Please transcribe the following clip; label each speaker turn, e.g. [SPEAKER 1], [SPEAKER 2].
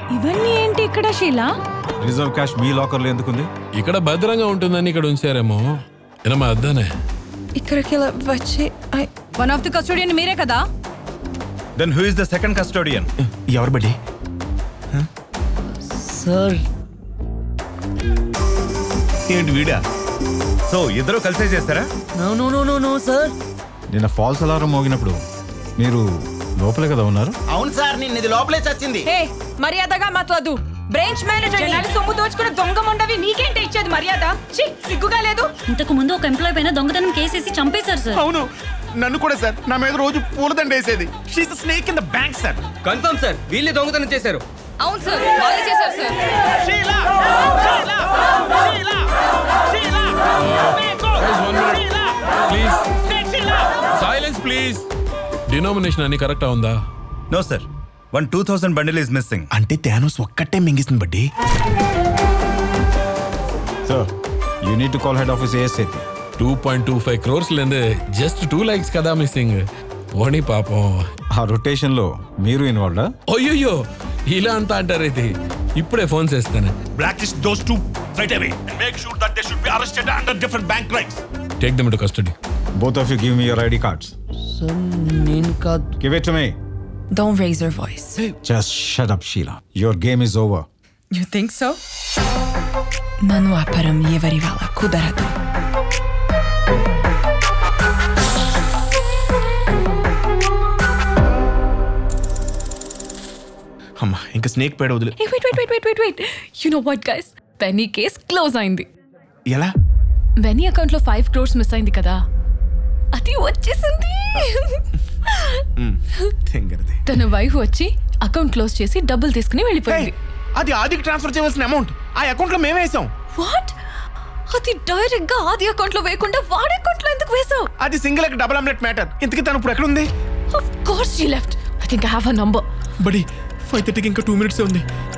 [SPEAKER 1] ఇవన్నీ ఏంటి ఇక్కడ షీలా
[SPEAKER 2] రిజర్వ్ క్యాష్ మీ లాకర్లో ఎందుకుంది
[SPEAKER 3] ఇక్కడ భద్రంగా ఉంటుందని ఇక్కడ ఉంచారేమో ఏనమ్మా అద్దానే
[SPEAKER 4] ఇక్కడికి ఇలా వచ్చి I-
[SPEAKER 1] one of the custodian మీరే కదా
[SPEAKER 2] then who is the second custodian
[SPEAKER 5] ఎవరు బడ్డి
[SPEAKER 6] సార్
[SPEAKER 2] ఏంటి వీడా సో ఇద్దరు కలిసే చేస్తారా
[SPEAKER 6] no no no no no sir
[SPEAKER 2] నిన్న ఫాల్స్ అలారం మోగినప్పుడు మీరు లోపలే కదా ఉన్నారు
[SPEAKER 5] అవును సార్ నిన్న ఇది లోపలే చచ్చింది
[SPEAKER 4] హే మర్యాదగా మాట్లాడు బ్రాంచ్ మేనేజర్
[SPEAKER 1] జనాలు సొమ్ము దోచుకున్న దొంగ మొండవి నీకేంటి ఇచ్చేది మర్యాద ఛీ, సిగ్గుగా లేదు
[SPEAKER 7] ఇంతకు ముందు ఒక ఎంప్లాయ్ పైన దొంగతనం కేసేసి చంపేశారు సార్
[SPEAKER 5] అవును నన్ను కూడా సార్ నా మీద రోజు పూలదండ వేసేది she's snake in the bank sir
[SPEAKER 6] confirm sir వీళ్ళే దొంగతనం చేశారు
[SPEAKER 4] అవును సార్ వాళ్ళే చేశారు sir
[SPEAKER 5] Sheela Sheela Sheela Sheela
[SPEAKER 3] please silence please denomination అన్ని కరెక్టా ఉందా
[SPEAKER 2] no sir one two thousand bundle is missing
[SPEAKER 5] అంటే థానోస్ ఒక్కటే మింగిస్తుంది buddy
[SPEAKER 2] so you need to call head office ASAP
[SPEAKER 3] two point two five க்ரோர்ஸ்லேருந்து ஜஸ்ட் டூ லேக்ஸ் கதா மிஸ்ஸிங் పోనీ పాపం
[SPEAKER 2] ఆ రొటేషన్లో మీరు ఇన్వాల్వ్డా
[SPEAKER 3] అయ్యో ఇలా అంతా అంటారైతే ఇప్పుడే ఫోన్ చేస్తాను
[SPEAKER 8] blacklist those two right away and make sure that they should be arrested under different bank crimes.
[SPEAKER 3] Take them to custody
[SPEAKER 2] both of you give me your ID cards
[SPEAKER 6] sir నేను కాదు
[SPEAKER 2] give it to me
[SPEAKER 4] don't raise your voice
[SPEAKER 2] just shut up Sheela your game is over
[SPEAKER 4] you think so నన్ను ఆపరం ఎవరి వాళ్ళ కుదరదు
[SPEAKER 5] అమ్మా ఇంకా snake పేడ వదిలే
[SPEAKER 9] Hey, wait, wait, wait, wait, wait, wait. You know what, guys? Benny case close అయింది
[SPEAKER 5] ఎలా
[SPEAKER 9] బెన్నీ అకౌంట్లో ఫైవ్ క్రోర్స్ మిస్ అయింది కదా అది వచ్చేసింది
[SPEAKER 5] తెంగరది
[SPEAKER 9] తన వైఫ్ వచ్చి అకౌంట్ క్లోజ్ చేసి డబ్బులు తీసుకుని వెళ్ళిపోయింది
[SPEAKER 5] అది ఆదికి ట్రాన్స్ఫర్ చేయవలసిన అమౌంట్ ఆ అకౌంట్ లో మేమే వేసాం
[SPEAKER 9] వాట్ అది డైరెక్ట్ గా ఆది అకౌంట్ లో వేయకుండా వాడి అకౌంట్ లో ఎందుకు వేసావు
[SPEAKER 5] అది సింగిల్ డబుల్ ఆమ్లెట్ మ్యాటర్ ఇంతకీ తను ఇప్పుడు ఎక్కడ ఉంది
[SPEAKER 9] of course she left I think I have a number
[SPEAKER 5] buddy five థర్టీకి ఇంకా టూ మినిట్స్ ఉంది